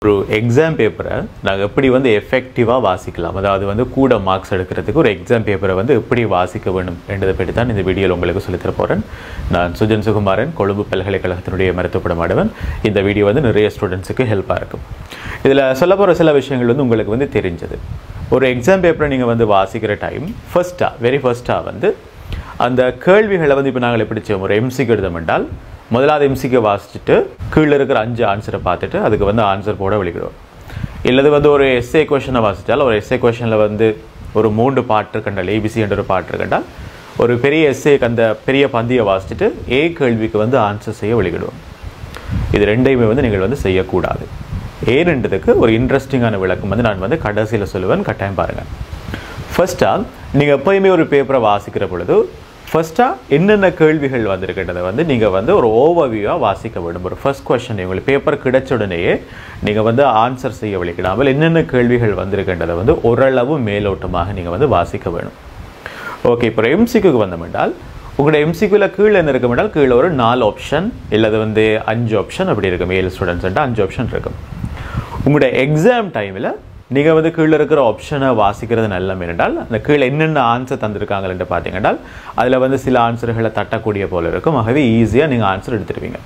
ஒரு எக்ஸாம் பேப்பரை நாங்கள் எப்படி வந்து எஃபெக்டிவாக வாசிக்கலாம் அதாவது வந்து கூட மார்க்ஸ் எடுக்கிறதுக்கு ஒரு எக்ஸாம் பேப்பரை வந்து எப்படி வாசிக்க வேண்டும் என்றதை பற்றி தான் இந்த வீடியோவில் உங்களுக்கு சொல்லித்தர போகிறேன் நான் சுஜன் சுகுமாரன் கொழும்பு பல்கலைக்கழகத்தினுடைய மருத்துவப்பட மாணவன் இந்த வீடியோ வந்து நிறைய ஸ்டூடெண்ட்ஸுக்கு ஹெல்ப்பாக இருக்கும் இதில் சொல்ல போகிற சில விஷயங்கள் வந்து உங்களுக்கு வந்து தெரிஞ்சது ஒரு எக்ஸாம் பேப்பரை நீங்கள் வந்து வாசிக்கிற டைம் ஃபர்ஸ்ட்டாக வெரி ஃபர்ஸ்ட்டாக வந்து அந்த கேள்விகளை வந்து இப்போ நாங்கள் எப்படி செய்வோம் ஒரு எம்சிக்கு எழுதம் என்றால் முதலாவது எம்சிக்கு வாசிச்சுட்டு கீழே இருக்கிற அஞ்சு ஆன்சரை பார்த்துட்டு அதுக்கு வந்து ஆன்சர் போட வெளிக்கிடுவோம் இல்லது வந்து ஒரு எஸ்ஏ கொஷனை வாசித்தால் ஒரு எஸ்ஏ கொஷனில் வந்து ஒரு மூன்று பாட்டு கண்டால் ஏபிசி என்ற ஒரு பாட்டு கண்டால் ஒரு பெரிய எஸ்ஏக்கு அந்த பெரிய பந்தியை வாசிச்சுட்டு ஏ கேள்விக்கு வந்து ஆன்சர் செய்ய வெளிக்கிடுவோம் இது ரெண்டையுமே வந்து நீங்கள் வந்து செய்யக்கூடாது ஏன்ன்றதுக்கு ஒரு இன்ட்ரெஸ்டிங்கான விளக்கம் வந்து நான் வந்து கடைசியில் சொல்லுவேன் கட்டாயம் பாருங்கள் ஃபர்ஸ்ட்டாக நீங்கள் எப்போயுமே ஒரு பேப்பரை வாசிக்கிற பொழுது ஃபர்ஸ்ட்டாக என்னென்ன கேள்விகள் வந்திருக்கின்றதை வந்து நீங்கள் வந்து ஒரு ஓவர்வியூவாக வாசிக்க வேண்டும் ஒரு ஃபர்ஸ்ட் கொஷன் உங்களுக்கு பேப்பர் கிடைச்ச உடனேயே நீங்கள் வந்து ஆன்சர் செய்ய விழிக்கிடாமல் என்னென்ன கேள்விகள் வந்திருக்கின்றதை வந்து ஓரளவு மேலோட்டமாக நீங்கள் வந்து வாசிக்க வேணும் ஓகே இப்போ எம்சிக்கு வந்தோம் என்றால் உங்களோட எம்சிக்குவில் கீழே என்ன இருக்கும் என்றால் கீழே ஒரு நாலு ஆப்ஷன் இல்லது வந்து அஞ்சு ஆப்ஷன் அப்படி இருக்கும் ஏழு ஸ்டூடெண்ட்ஸ் அஞ்சு ஆப்ஷன் இருக்கும் உங்களோட எக்ஸாம் டைமில் நீங்கள் வந்து கீழே இருக்கிற ஆப்ஷனை வாசிக்கிறது நல்ல என்றால் அந்த கீழே என்னென்ன ஆன்சர் தந்திருக்காங்கன்னு பார்த்தீங்கன்னா அதில் வந்து சில ஆன்சர்களை தட்டக்கூடிய போல இருக்கும் ஆகவே ஈஸியாக நீங்கள் ஆன்சர் எடுத்துருவீங்க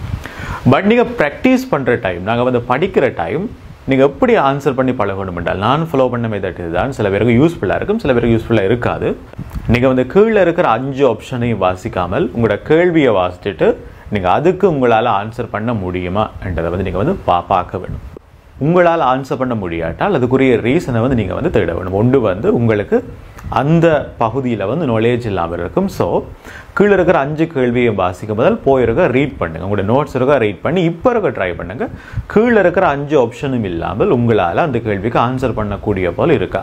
பட் நீங்கள் ப்ராக்டிஸ் பண்ணுற டைம் நாங்கள் வந்து படிக்கிற டைம் நீங்கள் எப்படி ஆன்சர் பண்ணி பழகணும் என்றால் நான் ஃபாலோ பண்ண மெத்தட் இதுதான் சில பேருக்கு யூஸ்ஃபுல்லாக இருக்கும் சில பேருக்கு யூஸ்ஃபுல்லாக இருக்காது நீங்கள் வந்து கீழே இருக்கிற அஞ்சு ஆப்ஷனையும் வாசிக்காமல் உங்களோட கேள்வியை வாசிச்சுட்டு நீங்கள் அதுக்கு உங்களால் ஆன்சர் பண்ண முடியுமா என்றதை வந்து நீங்கள் வந்து பா பார்க்க வேணும் உங்களால் ஆன்சர் பண்ண முடியாட்டால் அதுக்குரிய ரீசனை வந்து நீங்கள் வந்து தேட வேணும் ஒன்று வந்து உங்களுக்கு அந்த பகுதியில் வந்து நாலேஜ் இல்லாமல் இருக்கும் ஸோ கீழே இருக்கிற அஞ்சு கேள்வியை வாசிக்கும் முதல் போயிருக்க ரீட் பண்ணுங்கள் உங்களோட நோட்ஸ் இருக்க ரீட் பண்ணி இப்போ இருக்க ட்ரை பண்ணுங்கள் கீழே இருக்கிற அஞ்சு ஆப்ஷனும் இல்லாமல் உங்களால் அந்த கேள்விக்கு ஆன்சர் பண்ணக்கூடிய போல் இருக்கா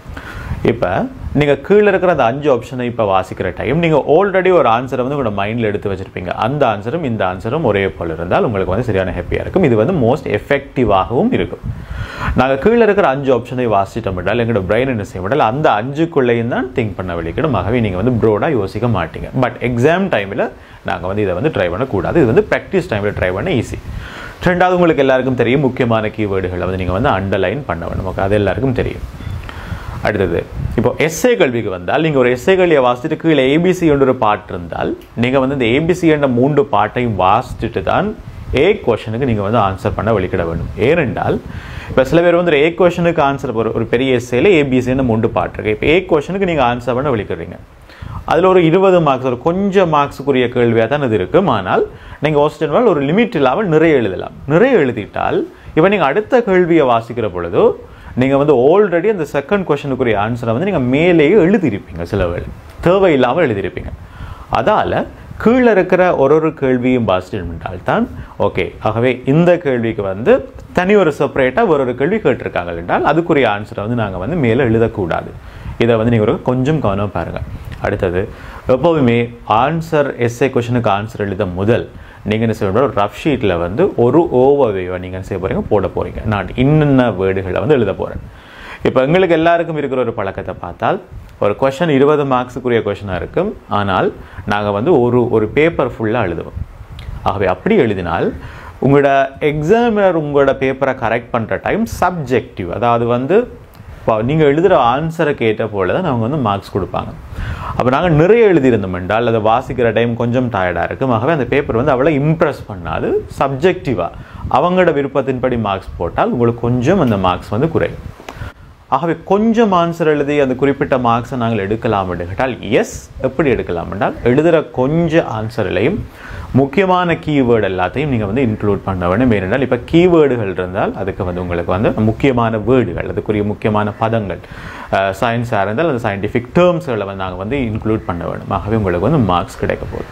இப்போ நீங்கள் கீழே இருக்கிற அந்த அஞ்சு ஆப்ஷனை இப்போ வாசிக்கிற டைம் நீங்கள் ஆல்ரெடி ஒரு ஆன்சரை வந்து உங்களோட மைண்டில் எடுத்து வச்சுருப்பீங்க அந்த ஆன்சரும் இந்த ஆன்சரும் ஒரே போல் இருந்தால் உங்களுக்கு வந்து சரியான ஹாப்பியாக இருக்கும் இது வந்து மோஸ்ட் எஃபெக்டிவாகவும் இருக்கும் நாங்கள் கீழே இருக்கிற அஞ்சு ஆப்ஷனை வாசிட்டோம் என்றால் எங்களோட பிரெயின் என்ன செய்ய முடியல அந்த அஞ்சுக்குள்ளேயும் தான் திங்க் பண்ண வெளிக்கிடும் ஆகவே நீங்கள் வந்து ப்ரோடாக யோசிக்க மாட்டீங்க பட் எக்ஸாம் டைமில் நாங்கள் வந்து இதை வந்து ட்ரை பண்ணக்கூடாது இது வந்து ப்ராக்டிஸ் டைமில் ட்ரை பண்ண ஈஸி ரெண்டாவது உங்களுக்கு எல்லாருக்கும் தெரியும் முக்கியமான கீவேர்டுகளை வந்து நீங்கள் வந்து அண்டர்லைன் பண்ண வேணும் ஓகே அது எல்லாருக்கும் தெரியும் அடுத்தது இப்போ எஸ்ஏ கல்விக்கு வந்தால் நீங்கள் ஒரு எஸ்ஏ கல்வியை வாசிச்சுட்டு கீழே ஏபிசி என்ற ஒரு பாட்டு இருந்தால் நீங்கள் வந்து இந்த ஏபிசி என்ற மூன்று பாட்டையும் வாசிச்சுட்டு தான் ஏ கொஷனுக்கு நீங்கள் வந்து ஆன்சர் பண்ண வெளிக்கிட வேண்டும் ஏனென்றால் இப்போ சில பேர் வந்து ஏ கொஷனுக்கு ஆன்சர் ஒரு ஒரு பெரிய எஸ்ஏல ஏபிசின்னு மூன்று பாட்டு இருக்கு இப்போ ஏ கொஷனுக்கு நீங்கள் ஆன்சர் பண்ண வெளிக்கிடுறீங்க அதில் ஒரு இருபது மார்க்ஸ் ஒரு கொஞ்சம் மார்க்ஸுக்குரிய கேள்வியாக தான் இது இருக்கும் ஆனால் நீங்கள் ஹோஸ்டல் ஒரு லிமிட் இல்லாமல் நிறைய எழுதலாம் நிறைய எழுதிட்டால் இப்போ நீங்கள் அடுத்த கேள்வியை வாசிக்கிற பொழுது நீங்கள் வந்து ஆல்ரெடி அந்த செகண்ட் கொஷனுக்குரிய ஆன்சரை வந்து நீங்கள் மேலேயே எழுதியிருப்பீங்க சில வேலை தேவையில்லாமல் எழுதியிருப்பீங்க அதால் கீழே இருக்கிற ஒரு ஒரு கேள்வியும் பாசிட்டிவ் தான் ஓகே ஆகவே இந்த கேள்விக்கு வந்து தனி ஒரு செப்பரேட்டாக ஒரு ஒரு கேள்வி கேட்டிருக்காங்க என்றால் அதுக்குரிய ஆன்சரை வந்து நாங்கள் வந்து மேலே எழுதக்கூடாது இதை வந்து நீங்கள் ஒரு கொஞ்சம் கவனம் பாருங்கள் அடுத்தது எப்போவுமே ஆன்சர் எஸ்ஏ கொஷனுக்கு ஆன்சர் எழுத முதல் நீங்கள் என்ன செய்ய ஒரு ரஃப் ஷீட்டில் வந்து ஒரு ஓவர்வேவை நீங்கள் என்ன செய்ய போகிறீங்க போட போகிறீங்க நான் இன்னென்ன வேர்டுகளை வந்து எழுத போகிறேன் இப்போ எங்களுக்கு எல்லாருக்கும் இருக்கிற ஒரு பழக்கத்தை பார்த்தால் ஒரு கொஷன் இருபது மார்க்ஸுக்குரிய கொஷனாக இருக்கும் ஆனால் நாங்கள் வந்து ஒரு ஒரு பேப்பர் ஃபுல்லாக எழுதுவோம் ஆகவே அப்படி எழுதினால் உங்களோட எக்ஸாமினர் உங்களோட பேப்பரை கரெக்ட் பண்ணுற டைம் சப்ஜெக்டிவ் அதாவது வந்து இப்போ நீங்கள் எழுதுகிற ஆன்சரை கேட்ட போல தான் அவங்க வந்து மார்க்ஸ் கொடுப்பாங்க அப்போ நாங்கள் நிறைய எழுதியிருந்தோம் என்றால் அதை வாசிக்கிற டைம் கொஞ்சம் டயர்டாக இருக்கும் ஆகவே அந்த பேப்பர் வந்து அவ்வளோ இம்ப்ரெஸ் பண்ணாது சப்ஜெக்டிவாக அவங்களோட விருப்பத்தின்படி மார்க்ஸ் போட்டால் உங்களுக்கு கொஞ்சம் அந்த மார்க்ஸ் வந்து குறையும் ஆகவே கொஞ்சம் ஆன்சர் எழுதி அந்த குறிப்பிட்ட மார்க்ஸை நாங்கள் எடுக்கலாம் என்று கேட்டால் எஸ் எப்படி எடுக்கலாம் என்றால் எழுதுகிற கொஞ்சம் ஆன்சர்லையும் முக்கியமான கீவேர்டு எல்லாத்தையும் நீங்கள் வந்து இன்க்ளூட் பண்ண வேண்டும் ஏனென்றால் இப்போ கீவேர்டுகள் இருந்தால் அதுக்கு வந்து உங்களுக்கு வந்து முக்கியமான வேர்டுகள் அதுக்குரிய முக்கியமான பதங்கள் சயின்ஸாக இருந்தால் அந்த சயின்டிஃபிக் டேர்ம்ஸ்களை வந்து நாங்கள் வந்து இன்க்ளூட் பண்ண வேண்டும் ஆகவே உங்களுக்கு வந்து மார்க்ஸ் கிடைக்க போகுது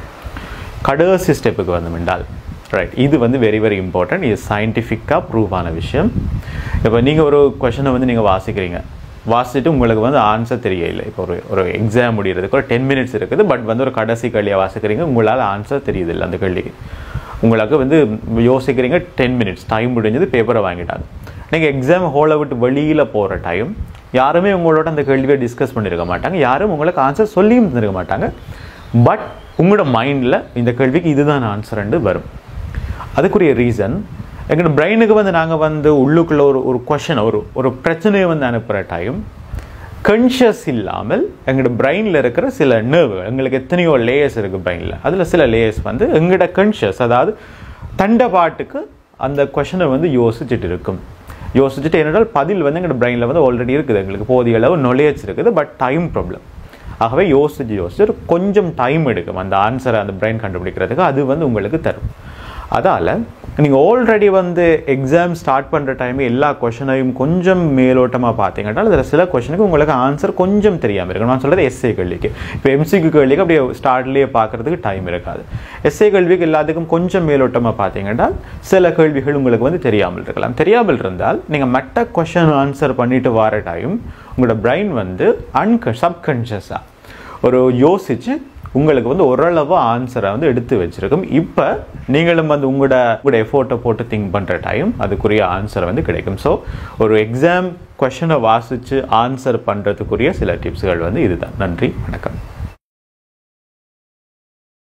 கடைசி ஸ்டெப்புக்கு வந்தோம் என்றால் ரைட் இது வந்து வெரி வெரி இம்பார்ட்டன்ட் இது சயின்டிஃபிக்காக ப்ரூவ் ஆன விஷயம் இப்போ நீங்கள் ஒரு கொஷனை வந்து நீங்கள் வாசிக்கிறீங்க வாசிச்சுட்டு உங்களுக்கு வந்து ஆன்சர் தெரியல இப்போ ஒரு ஒரு எக்ஸாம் முடிகிறதுக்கு ஒரு டென் மினிட்ஸ் இருக்குது பட் வந்து ஒரு கடைசி கேள்வியை வாசிக்கிறீங்க உங்களால் ஆன்சர் தெரியுது இல்லை அந்த கேள்விக்கு உங்களுக்கு வந்து யோசிக்கிறீங்க டென் மினிட்ஸ் டைம் முடிஞ்சது பேப்பரை வாங்கிட்டாங்க நீங்கள் எக்ஸாம் ஹோலை விட்டு வெளியில் போகிற டைம் யாருமே உங்களோட அந்த கேள்வியை டிஸ்கஸ் பண்ணியிருக்க மாட்டாங்க யாரும் உங்களுக்கு ஆன்சர் சொல்லியும் தந்திருக்க மாட்டாங்க பட் உங்களோட மைண்டில் இந்த கேள்விக்கு இதுதான் ஆன்சர்ண்டு வரும் அதுக்குரிய ரீசன் எங்களோட பிரெயினுக்கு வந்து நாங்கள் வந்து உள்ளுக்குள்ள ஒரு ஒரு கொஷனை ஒரு ஒரு பிரச்சனையை வந்து அனுப்புகிற டைம் கன்ஷியஸ் இல்லாமல் எங்களோட பிரெயினில் இருக்கிற சில நர்வு எங்களுக்கு எத்தனையோ லேயர்ஸ் இருக்குது பிரெயினில் அதில் சில லேயர்ஸ் வந்து எங்களோட கன்ஷியஸ் அதாவது தண்டபாட்டுக்கு அந்த கொஷனை வந்து யோசிச்சுட்டு இருக்கும் யோசிச்சுட்டு என்னென்றால் பதில் வந்து எங்களோட பிரெயினில் வந்து ஆல்ரெடி இருக்குது எங்களுக்கு போதிய அளவு knowledge இருக்குது பட் டைம் ப்ராப்ளம் ஆகவே யோசிச்சு யோசிச்சு கொஞ்சம் டைம் எடுக்கும் அந்த ஆன்சரை அந்த பிரெயின் கண்டுபிடிக்கிறதுக்கு அது வந்து உங்களுக்கு தரும் அதால் நீங்கள் ஆல்ரெடி வந்து எக்ஸாம் ஸ்டார்ட் பண்ணுற டைம் எல்லா கொஷனையும் கொஞ்சம் மேலோட்டமாக பார்த்தீங்கன்னா அதில் சில கொஷனுக்கு உங்களுக்கு ஆன்சர் கொஞ்சம் தெரியாமல் இருக்கும் நான் சொல்கிறது எஸ்ஏ கேள்விக்கு இப்போ எம்சிக்கு கேள்விக்கு அப்படியே ஸ்டார்ட்லேயே பார்க்குறதுக்கு டைம் இருக்காது எஸ்ஏ கேள்விக்கு எல்லாத்துக்கும் கொஞ்சம் மேலோட்டமாக பார்த்தீங்கன்னா சில கேள்விகள் உங்களுக்கு வந்து தெரியாமல் இருக்கலாம் தெரியாமல் இருந்தால் நீங்கள் மற்ற கொஷன் ஆன்சர் பண்ணிட்டு வர டைம் உங்களோட பிரெயின் வந்து அன்க சப்கான்ஷியஸாக ஒரு யோசிச்சு உங்களுக்கு வந்து ஓரளவு ஆன்சரை வந்து எடுத்து வச்சிருக்கும் இப்போ நீங்களும் வந்து உங்களோட உங்களோட எஃபோர்ட்டை போட்டு திங்க் பண்ணுற டைம் அதுக்குரிய ஆன்சர் வந்து கிடைக்கும் ஸோ ஒரு எக்ஸாம் கொஷனை வாசித்து ஆன்சர் பண்ணுறதுக்குரிய சில டிப்ஸ்கள் வந்து இதுதான் நன்றி வணக்கம்